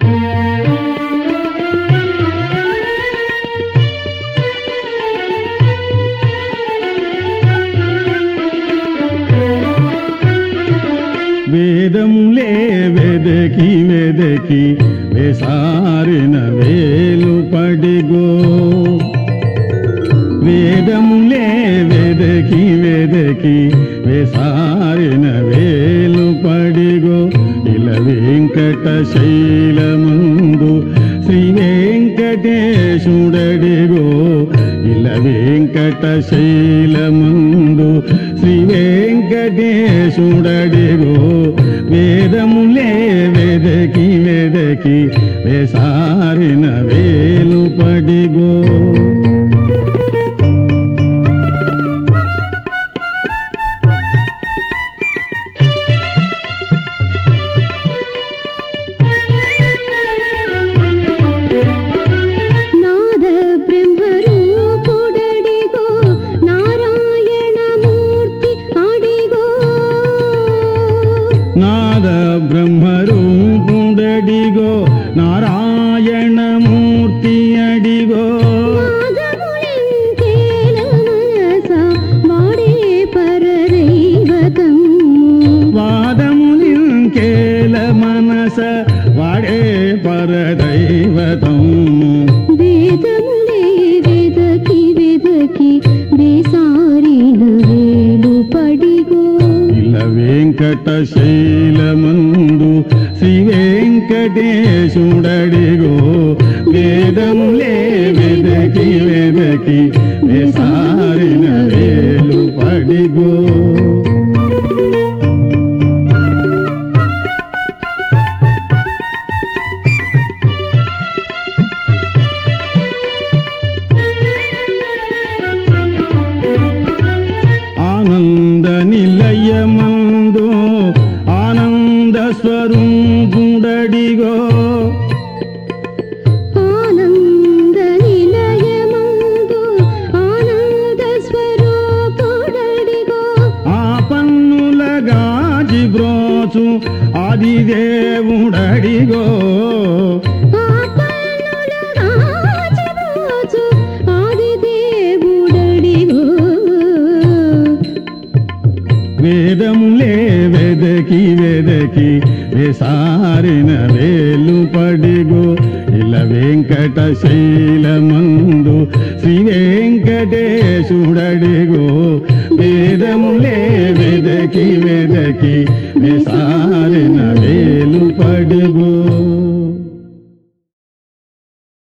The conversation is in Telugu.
వేదములే వెదకి వెదకి వేసారిన వేలు పడిగో వేదములే వెదకి వెదకి వేసారిన వేలు పడిగో ఇల వెంకట శైలముందు శ్రీ వెంకటేశుడడిగో ఇల వెంకట శైలముందు శ్రీ వెంకటేశుడడిగో వేదములే వెదకి వెదకి వేసారిన వేలు పడిగో నాద బ్రహ్మరూపుడడిగో నారాయణమూర్తి అడిగో నాద బ్రహ్మరూపుడడిగో నారాయణమూర్తి అడిగో నాదములింకేల మనస వాడే పరదైవతం వాదములింకేల మనస వాడే పరదైవతం వేదములే వెదకి వెదకి వేసారిన వేలు పడిగో ఇల వెంకట శైలమందు శ్రీ వెంకటేశుడడిగో వేదములే వెదకి వెదకి వేసారిన వేలు పడిగో ఆనంద నిలయమందు ఆనంద స్వరూపుడడిగో ఆనంద నిలయమందు ఆనంద స్వరూపుడడిగో ఆ పన్నుల గాజి బ్రోచు ఆదిదేవుడడిగో ఆపన్నుల రాజరాజు ఆదిదేవుడడిగో వేదములే వెదకి వెదకి వేసారిన వేలు పడిగో ఇల వెంకట శైలమందు శ్రీ వెంకటేశుడడిగో వేదములే వెదకి వెదకి వేసారిన వేలు పడిగో